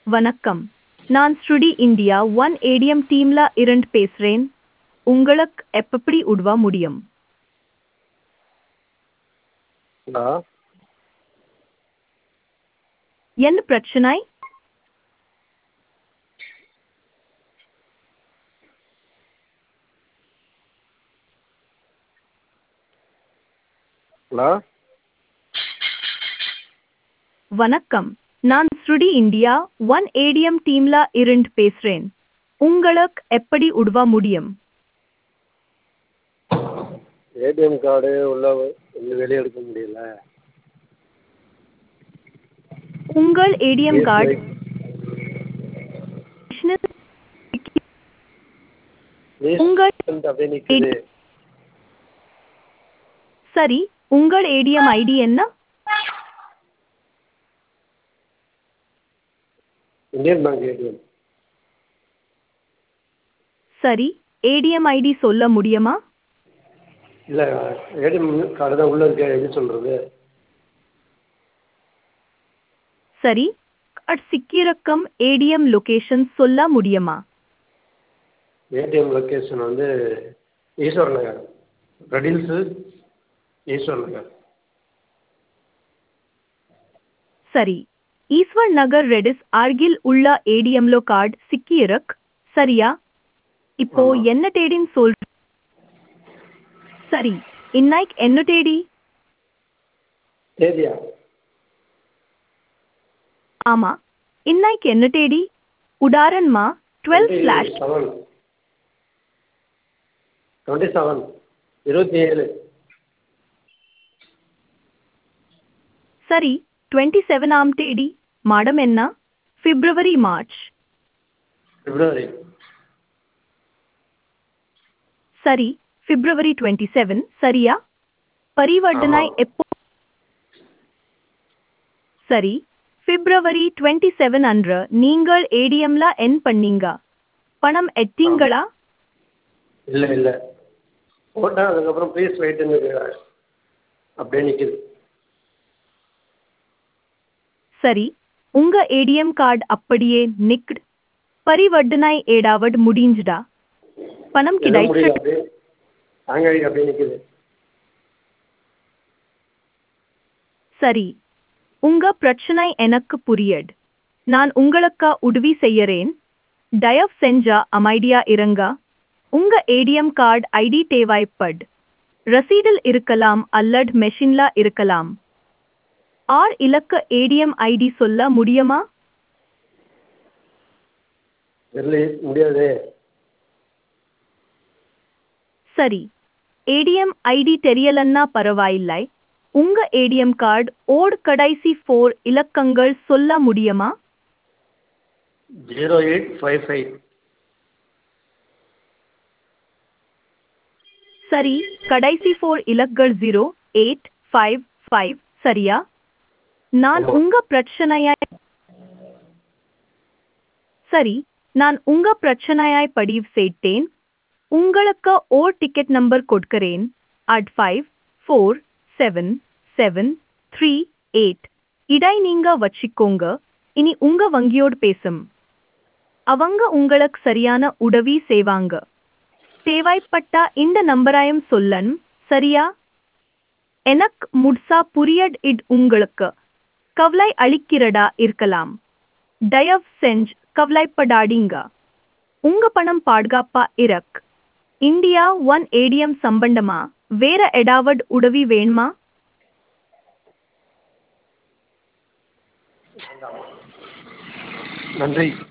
வணக்கம் நான் ஸ்ருடி இந்தியா ஒன் ஏடிஎம் டீம்ல இருந்து பேசுறேன் உங்களுக்கு எப்படி உதவ முடியும் ஹலோ என்ன பிரச்சனை ஹலோ வணக்கம் நான் ஸ்ருடி இந்தியா ஒன் ஏடிஎம் டீம்ல இருந்து பேசுறேன் உங்களுக்கு எப்படி உதவ முடியும் ஏடிஎம் கார்டு உள்ள உள்ள வெளியே எடுக்க முடியல உங்கள் ஏடிஎம் கார்டு உங்கள் அப்படியே நிற்குது சரி உங்கள் ஏடிஎம் ஐடி என்ன இந்தியன் பேங்க் ஏடிஎம் சரி ஏடிஎம் ஐடி சொல்ல முடியுமா இல்லை ஏடிஎம் கார்டு தான் உள்ளே இருக்கு எப்படி சொல்கிறது சரி கார்டு சிக்கியிருக்கும் ஏடிஎம் லொகேஷன் சொல்ல முடியுமா ஏடிஎம் லொக்கேஷன் வந்து ஈஸ்வர் நகர் ரெடில்ஸு ஈஸ்வர் நகர் சரி ஈஸ்வர் நகர் ரெடிஸ் அருகில் உள்ள ஏடிஎம்ல கார்டு சிக்கியிருக் சரியா இப்போ ஆமா. என்ன தேடின்னு சொல் சரி இன்னைக்கு என்ன தேடி தேதியா ஆமா இன்னைக்கு என்ன தேடி உதாரணமா twelve slash seven twenty seven இருபத்தி ஏழு சரி டுவெண்ட்டி செவனாம் தேதி மாடம் என்ன பிப்ரவரி மார்ச் பிப்ரவரி சரி பிப்ரவரி டுவெண்ட்டி செவன் சரியா பரிவர்த்தனை ஆமா. எப்போ சரி பிப்ரவரி டுவெண்ட்டி செவன் அன்று நீங்கள் ஏடிஎம்ல என் பண்ணீங்க பணம் எட்டீங்களா இல்லை இல்லை போட்டேன் அதுக்கப்புறம் ப்ளீஸ் வெயிட்டுன்னு அப்படியே நிற்கிது சரி உங்க ஏடிஎம் கார்டு அப்படியே நிக்ட் பரிவர்த்தனை ஏடாவது முடிஞ்சுடா பணம் எதுவும் முடியல கிடைச்சு அப்படியே தாங்காடி அப்படியே நிற்கிது சரி உங்க பிரச்சனை எனக்கு புரியட் நான் உங்களுக்கு உதவி செய்யறேன் தயவு செஞ்சா அமைதியா இருங்க உங்க ஏடிஎம் கார்டு ஐடி தேவைப்பட் ரசீடில் இருக்கலாம் அல்லது மெஷின்ல இருக்கலாம் ஆர் இலக்க ஏடிஎம் ஐடி சொல்ல முடியுமா தெரியல முடியாதே சரி ஏடிஎம் ஐடி தெரியலன்னா பரவாயில்லை உங்க ஏடிஎம் கார்டு ஓட் கடைசி ஃபோர் இலக்கங்கள் சொல்ல முடியுமா ஜீரோ எயிட் ஃபைவ் ஃபைவ் சரி கடைசி ஃபோர் இலக்கங்கள் ஜீரோ எயிட் ஃபைவ் ஃபைவ் சரியா நான் ஆமா. உங்க பிரச்சனையாய் சரி நான் உங்க பிரச்சனையாய் பதிவு செய்தேன் உங்களுக்கு ஓர் டிக்கெட் நம்பர் கொடுக்கிறேன் அட் five four seven seven three eight இடை நீங்க வச்சிக்கோங்க இனி உங்க வங்கியோடு பேசும் அவங்க உங்களுக்கு சரியான உதவி செய்வாங்க தேவைப்பட்டா இந்த நம்பராயம் சொல்லன் சரியா எனக்கு முட்சா புரியட் இட் உங்களுக்கு கவலை அளிக்கிறடா இருக்கலாம் தயவு செஞ்சு கவலைப்படாதீங்க உங்க பணம் பாதுகாப்பா இருக் இந்தியா ஒன் ஏடிஎம் சம்பந்தமா வேற எடாவட் உதவி வேணுமா நன்றி